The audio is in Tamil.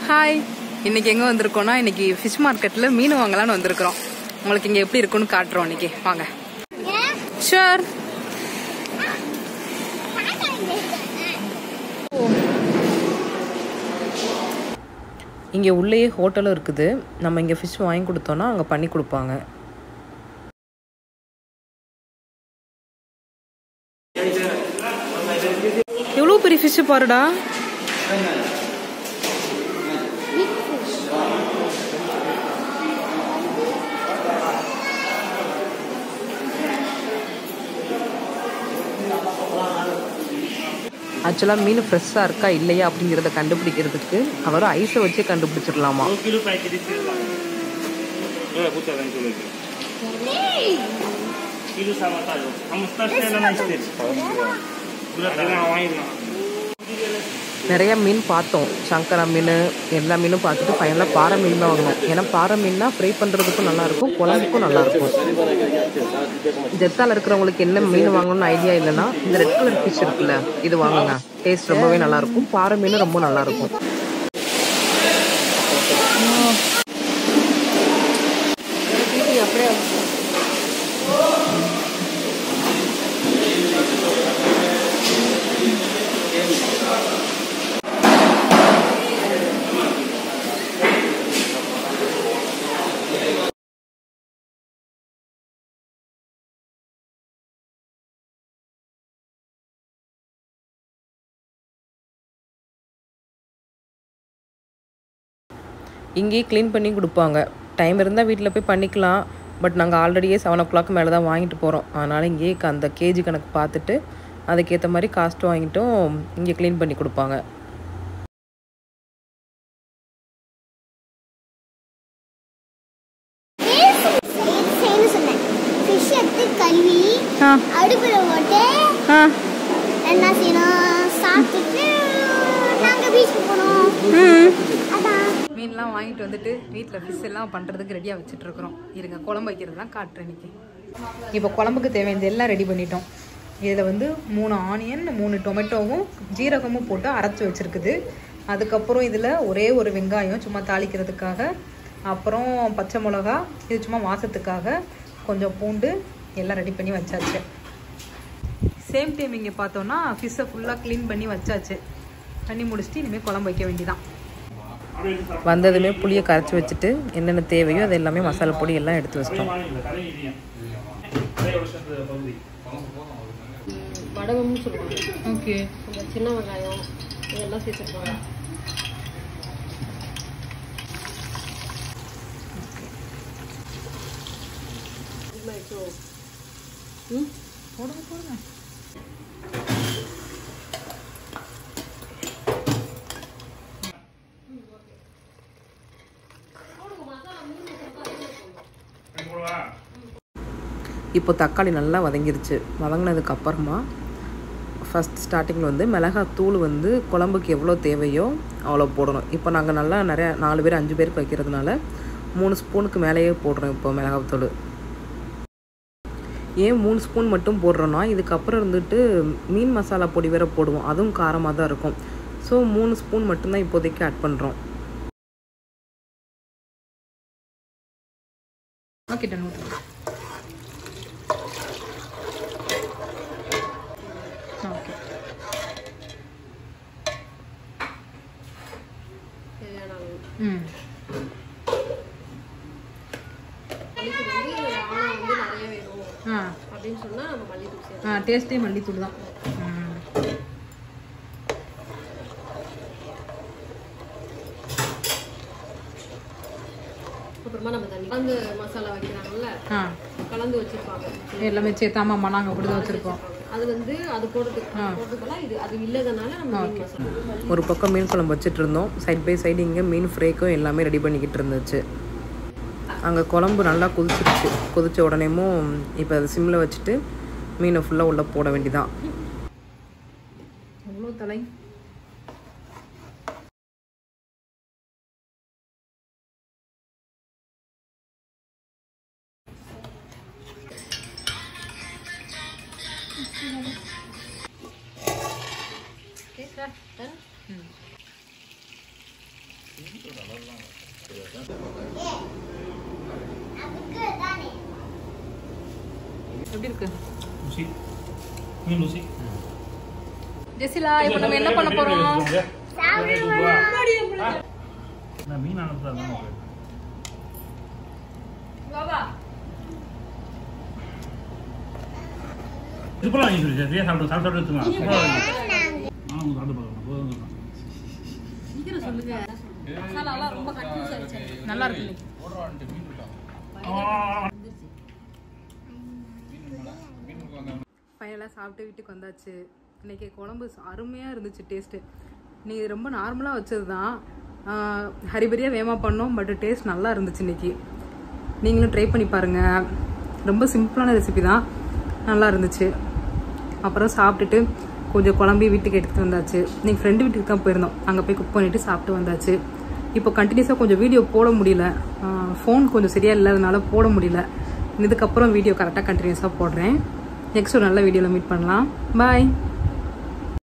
ஹாய் இன்னைக்கு எங்க வந்திருக்கோம்னா இன்னைக்கு ஃபிஷ் மார்க்கெட்ல மீன் வாங்கலாம்னு வந்திருக்கிறோம் உங்களுக்கு இங்க எப்படி இருக்குன்னு காட்டுறோம் இன்னைக்கு வாங்க ஷூர் இங்கே உள்ளேயே ஹோட்டலும் இருக்குது நம்ம இங்கே ஃபிஷ் வாங்கி கொடுத்தோன்னா அங்கே பண்ணி கொடுப்பாங்க எவ்வளோ பெரிய ஃபிஷ்ஷு பாருடா ஆக்சுவலாக மீன் ஃப்ரெஷ்ஷாக இருக்கா இல்லையா அப்படிங்கிறத கண்டுபிடிக்கிறதுக்கு அவரும் ஐஸை வச்சே கண்டுபிடிச்சிடலாமா दो किलो पैकेट इसके पूछा था किलो किलो सा बता दो हम उसका स्टेल ना स्टेज पूरा तरह वहीं ना நிறைய மீன் பார்த்தோம் சங்கரா மீன் எல்லா மீனும் பார்த்துட்டு ஃபைனலாக பாறை மீன் தான் வாங்கினோம் ஏன்னா பாறை மீன்னா ஃப்ரை பண்ணுறதுக்கும் நல்லாயிருக்கும் குழம்புக்கும் நல்லாயிருக்கும் ஜெத்தால இருக்கிறவங்களுக்கு என்ன மீன் வாங்கணும்னு ஐடியா இல்லைன்னா இந்த ரெட் கலர் ஃபிஷ் இருக்குல்ல இது வாங்குங்க டேஸ்ட் ரொம்பவே நல்லாயிருக்கும் பாறை மீன் ரொம்ப நல்லாயிருக்கும் இங்கேயே க்ளீன் பண்ணி கொடுப்பாங்க டைம் இருந்தால் வீட்டில் போய் பண்ணிக்கலாம் பட் நாங்கள் ஆல்ரெடியே செவன் ஓ கிளாக் மேலே தான் வாங்கிட்டு போகிறோம் அதனால் இங்கேயே க- அந்த கேஜி கணக்கு பார்த்துட்டு அதுக்கேற்ற மாதிரி காஸ்ட்டு வாங்கிட்டும் இங்கே க்ளீன் பண்ணி கொடுப்பாங்க செய்யணும் சொன்னேன் ஃபிஷ் எடுத்து கழுவி அடுப்புல போட்டு என்ன செய்யணும் சாப்பிட்டுட்டு நாங்க பீச்சுக்கு போனோம் அதான் மீன்லாம் வாங்கிட்டு வந்துட்டு வீட்டில் ஃபிஷ் எல்லாம் பண்ணுறதுக்கு ரெடியாக வச்சுட்டு இருக்கிறோம் இருங்க குழம்பு வைக்கிறதுலாம் காட்டுறேன் இன்னைக்கு இப்போ குழம்புக்கு தேவையானது எல்லாம் ரெடி பண்ணிட்டோம் இதில் வந்து மூணு ஆனியன் மூணு டொமேட்டோவும் ஜீரகமும் போட்டு அரைச்சி வச்சிருக்குது அதுக்கப்புறம் இதில் ஒரே ஒரு வெங்காயம் சும்மா தாளிக்கிறதுக்காக அப்புறம் பச்சை மிளகா இது சும்மா வாசத்துக்காக கொஞ்சம் பூண்டு எல்லாம் ரெடி பண்ணி வச்சாச்சு சேம் டைம் இங்கே பார்த்தோன்னா ஃபிஷ்ஷை ஃபுல்லாக க்ளீன் பண்ணி வச்சாச்சு பண்ணி முடிச்சுட்டு இனிமேல் குழம்பு வைக்க வேண்டியதான் வந்ததுமே புளியை கரைச்சி வச்சுட்டு என்னென்ன தேவையோ அது எல்லாமே மசாலா பொடி எல்லாம் எடுத்து வச்சிட்டோம் வடகம்னு சொல்லுவாங்க ஓகே இந்த சின்ன வெங்காயம் இதெல்லாம் சேர்த்துருப்பாங்க ம் போடுங்க போடுங்க இப்போ தக்காளி நல்லா வதங்கிருச்சு வதங்கினதுக்கு அப்புறமா ஃபஸ்ட் ஸ்டார்டிங்கில் வந்து மிளகாத்தூள் வந்து குழம்புக்கு எவ்வளோ தேவையோ அவ்வளோ போடணும் இப்போ நாங்கள் நல்லா நிறையா நாலு பேர் அஞ்சு பேருக்கு வைக்கிறதுனால மூணு ஸ்பூனுக்கு மேலேயே போடுறோம் இப்போ மிளகாத்தூள் ஏன் மூணு ஸ்பூன் மட்டும் போடுறோன்னா இதுக்கப்புறம் இருந்துட்டு மீன் மசாலா பொடி வேற போடுவோம் அதுவும் காரமாக தான் இருக்கும் ஸோ மூணு ஸ்பூன் மட்டும்தான் இப்போதைக்கு ஆட் பண்ணுறோம் ஓகே டன் ஓகே தேவையான அளவு ம் மல்லித்தூள் வந்து ஆணம் வந்து நிறைய வேணும் ஆ அப்படின்னு சொன்னா நம்ம மல்லித்தூள் சேர்த்து ஆ டேஸ்ட்டே மல்லித்தூள் தான் ம் அப்புறமா நம்ம தண்ணி கலந்து மசாலா வைக்கிறாங்கல்ல ஆ கலந்து வச்சிருப்பாங்க எல்லாமே சேர்த்து ஆமாம்மா நாங்கள் அப்படி தான் வச்சுருக்கோம் அது வந்து அது போடுறதுக்கு போடுறதுக்கெல்லாம் இது அது இல்லதனால நம்ம மீன் மசாலா ஒரு பக்கம் மீன் குழம்பு வச்சுட்டு இருந்தோம் சைட் பை சைடு இங்கே மீன் ஃப்ரேக்கும் எல்லாமே ரெடி பண்ணிக்கிட்டு இருந்துச்சு அங்கே குழம்பு நல்லா கொதிச்சிருச்சு கொதிச்ச உடனேமும் இப்போ அது சிம்மில் வச்சுட்டு மீனை ஃபுல்லாக உள்ளே போட வேண்டியதான் எவ்வளோ தலை அதுக்கு தானே எப்படி இருக்கு ருசி மீன் ருசி ஜெசிலா இப்போ நம்ம என்ன பண்ண போறோம் நான் மீன் அனுப்புறேன் சூப்பராக வாங்கி சொல்லி சரியா சாப்பிட்டு சாப்பிட்டு எடுத்துக்கலாம் சூப்பராக வாங்கி ஆ உங்க சாப்பிட்டு பார்க்கலாம் போதும் தான். சீக்கிரம் சொல்லுங்க மசாலாலாம் ரொம்ப கன்ஃபியூஸ் ஆயிடுச்சு நல்லா இருக்கு இன்னைக்கு ஆ. ஃபைனலாக சாப்பிட்டு வீட்டுக்கு வந்தாச்சு இன்னைக்கு குழம்பு அருமையாக இருந்துச்சு டேஸ்ட்டு நீ ரொம்ப நார்மலாக வச்சது தான் ஹரிபரியாக வேமா பண்ணோம் பட் டேஸ்ட் நல்லா இருந்துச்சு இன்னைக்கு நீங்களும் ட்ரை பண்ணி பாருங்கள் ரொம்ப சிம்பிளான ரெசிபி தான் நல்லா இருந்துச்சு அப்புறம் சாப்பிட்டுட்டு கொஞ்சம் குழம்பி வீட்டுக்கு எடுத்துகிட்டு வந்தாச்சு நீங்கள் ஃப்ரெண்டு வீட்டுக்கு தான் போயிருந்தோம் அங்கே போய் குக் பண்ணிவிட்டு சாப்பிட்டு வந்தாச்சு இப்போ கண்டினியூஸாக கொஞ்சம் வீடியோ போட முடியல ஃபோன் கொஞ்சம் சரியாக இல்லாதனால போட முடியல இதுக்கப்புறம் வீடியோ கரெக்டாக கண்டினியூஸாக போடுறேன் நெக்ஸ்ட் ஒரு நல்ல வீடியோவில் மீட் பண்ணலாம் பாய்